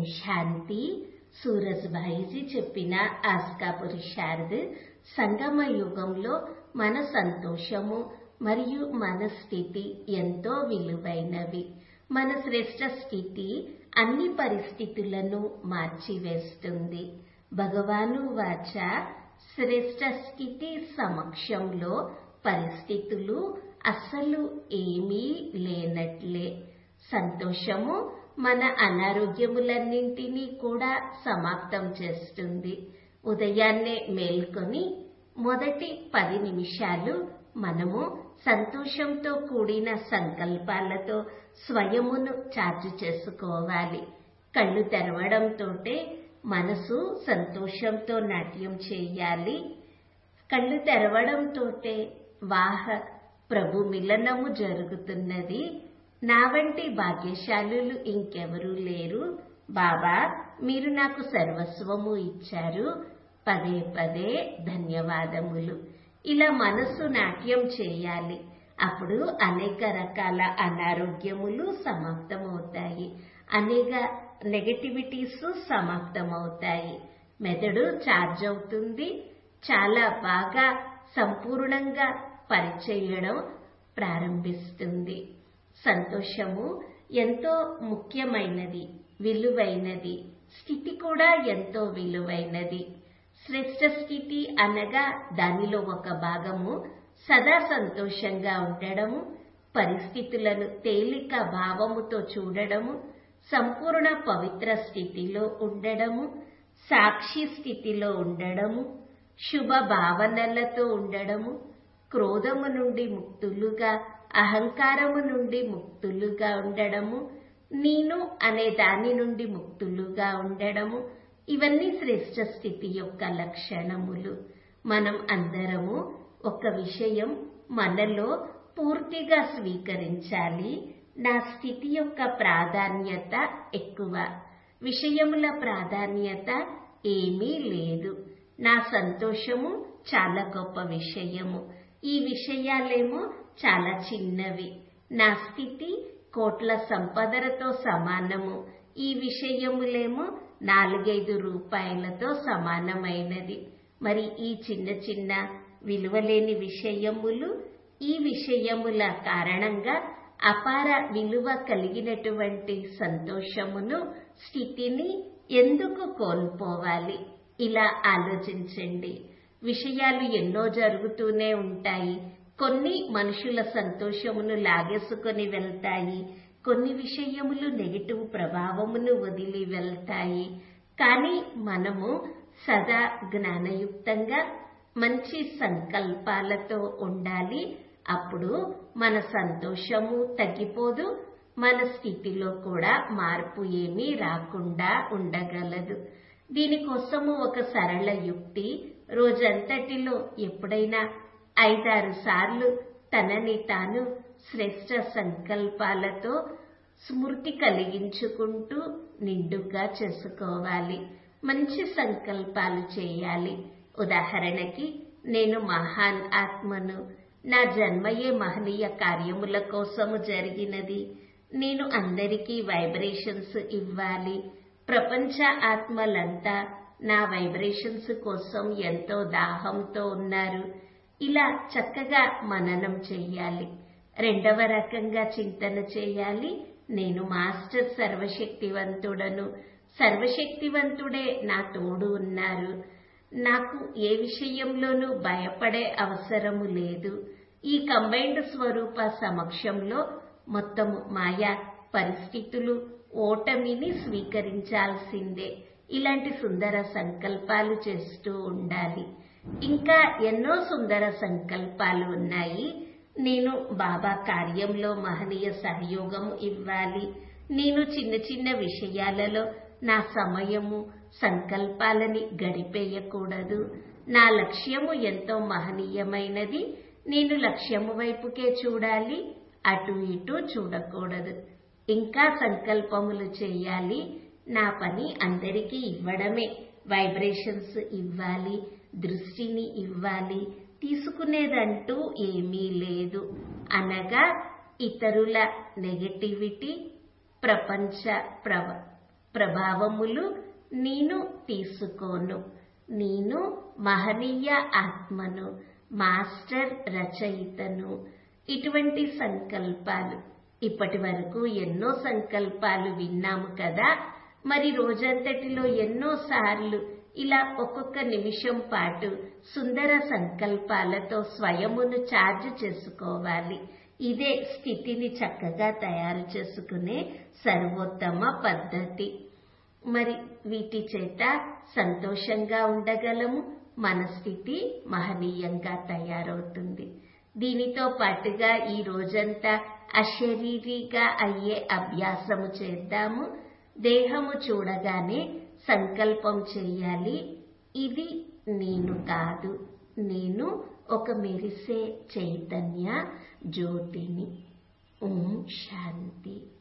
శాంతి సూరజ్భాయిజీ చెప్పిన ఆస్కా పురుషార్థ్ సంగమ యుగంలో మన సంతోషము మరియు మన స్థితి ఎంతో విలువైనవి మన శ్రేష్ట స్థితి అన్ని పరిస్థితులను మార్చివేస్తుంది భగవాను వాచ శ్రేష్ట స్థితి సమక్షంలో పరిస్థితులు అస్సలు ఏమీ లేనట్లే సంతోషము మన అనారోగ్యములన్నింటినీ కూడా సమాప్తం చేస్తుంది ఉదయాన్నే మేల్కొని మొదటి పది నిమిషాలు మనము సంతోషంతో కూడిన సంకల్పాలతో స్వయమును చార్జ్ చేసుకోవాలి కళ్ళు తెరవడంతోటే మనసు సంతోషంతో నాట్యం చేయాలి కళ్ళు తెరవడంతోటే వాహ ప్రభు మిలనము జరుగుతున్నది నా వంటి భాగ్యశాలులు ఇంకెవరూ లేరు బాబా మీరు నాకు సర్వస్వము ఇచ్చారు పదే పదే ధన్యవాదములు ఇలా మనసు నాట్యం చేయాలి అప్పుడు అనేక రకాల అనారోగ్యములు సమాప్తమవుతాయి అనేక నెగటివిటీస్ సమాప్తమవుతాయి మెదడు ఛార్జ్ అవుతుంది చాలా బాగా సంపూర్ణంగా పనిచేయడం ప్రారంభిస్తుంది సంతోషము ఎంతో ముఖ్యమైనది విలువైనది స్థితి కూడా ఎంతో విలువైనది శ్రేష్ట స్థితి అనగా దానిలో ఒక భాగము సదా సంతోషంగా ఉండడము పరిస్థితులను తేలిక భావముతో చూడడము సంపూర్ణ పవిత్ర స్థితిలో ఉండడము సాక్షి స్థితిలో ఉండడము శుభ భావనలతో ఉండడము క్రోధము నుండి ముక్తులుగా అహంకారము నుండి ముక్తులుగా ఉండడము నేను అనే దాని నుండి ముక్తులుగా ఉండడము ఇవన్నీ శ్రేష్ట స్థితి యొక్క లక్షణములు మనం అందరము ఒక విషయం మనలో పూర్తిగా స్వీకరించాలి నా స్థితి యొక్క ప్రాధాన్యత ఎక్కువ విషయముల ప్రాధాన్యత ఏమీ లేదు నా సంతోషము చాలా గొప్ప విషయము ఈ విషయాలేమో చాలా చిన్నవి నా స్థితి కోట్ల సంపదలతో సమానము ఈ విషయములేమో నాలుగైదు రూపాయలతో సమానమైనది మరి ఈ చిన్న చిన్న విలువలేని విషయములు ఈ విషయముల కారణంగా అపార విలువ కలిగినటువంటి సంతోషమును స్థితిని ఎందుకు కోల్పోవాలి ఇలా ఆలోచించండి విషయాలు ఎన్నో జరుగుతూనే ఉంటాయి కొన్ని మనుషుల సంతోషమును లాగేసుకొని వెళ్తాయి కొన్ని విషయములు నెగిటివ్ ప్రభావమును వదిలి వెళ్తాయి కానీ మనము సదా జ్ఞానయుక్తంగా మంచి సంకల్పాలతో ఉండాలి అప్పుడు మన సంతోషము తగ్గిపోదు మన స్థితిలో కూడా మార్పు ఏమీ రాకుండా ఉండగలదు దీనికోసము ఒక సరళ యుక్తి రోజంతటిలో ఎప్పుడైనా ఐదారు సార్లు తనని తాను శ్రేష్ట సంకల్పాలతో స్మృతి కలిగించుకుంటూ నిండుగా చేసుకోవాలి మంచి సంకల్పాలు చేయాలి ఉదాహరణకి నేను మహాన్ ఆత్మను నా జన్మయే మహనీయ కార్యముల కోసము జరిగినది నేను అందరికీ వైబ్రేషన్స్ ఇవ్వాలి ప్రపంచ ఆత్మలంతా నా వైబ్రేషన్స్ కోసం ఎంతో దాహంతో ఉన్నారు ఇలా చక్కగా మననం చేయాలి రెండవ రకంగా చింతన చేయాలి నేను మాస్టర్ సర్వశక్తివంతుడను సర్వశక్తివంతుడే నా తోడు ఉన్నారు నాకు ఏ విషయంలోనూ భయపడే అవసరము లేదు ఈ కంబైన్డ్ స్వరూప సమక్షంలో మొత్తము మాయా పరిస్థితులు ఓటమిని స్వీకరించాల్సిందే ఇలాంటి సుందర సంకల్పాలు చేస్తూ ఉండాలి ఇంకా ఎన్నో సుందర సంకల్పాలు ఉన్నాయి నేను బాబా కార్యంలో మహనీయ సహయోగం ఇవ్వాలి నేను చిన్న చిన్న విషయాలలో నా సమయము సంకల్పాలని గడిపేయకూడదు నా లక్ష్యము ఎంతో మహనీయమైనది నేను లక్ష్యము వైపుకే చూడాలి అటు ఇటు చూడకూడదు ఇంకా సంకల్పములు చేయాలి నా పని అందరికీ ఇవ్వడమే వైబ్రేషన్స్ ఇవ్వాలి దృష్టిని ఇవ్వాలి తీసుకునేదంటూ ఏమీ లేదు అనగా ఇతరుల నెగటివిటీ ప్రపంచ ప్రవ ప్రభావములు నేను తీసుకోను నేను మహనీయ ఆత్మను మాస్టర్ రచయితను ఇటువంటి సంకల్పాలు ఇప్పటి వరకు ఎన్నో సంకల్పాలు విన్నాము కదా మరి రోజంతటిలో ఎన్నో సార్లు ఇలా ఒక్కొక్క నిమిషం పాటు సుందర సంకల్పాలతో స్వయమును ఛార్జ్ చేసుకోవాలి ఇదే స్థితిని చక్కగా తయారు చేసుకునే సర్వోత్తమ పద్ధతి మరి వీటి చేత సంతోషంగా ఉండగలము మన స్థితి మహనీయంగా తయారవుతుంది దీనితో పాటుగా ఈ రోజంతా అశరీరిగా అయ్యే అభ్యాసము చేద్దాము దేహము చూడగానే సంకల్పం చేయాలి ఇది నేను కాదు నేను ఒక మెరిసే చైతన్య జ్యోతిని ఓం శాంతి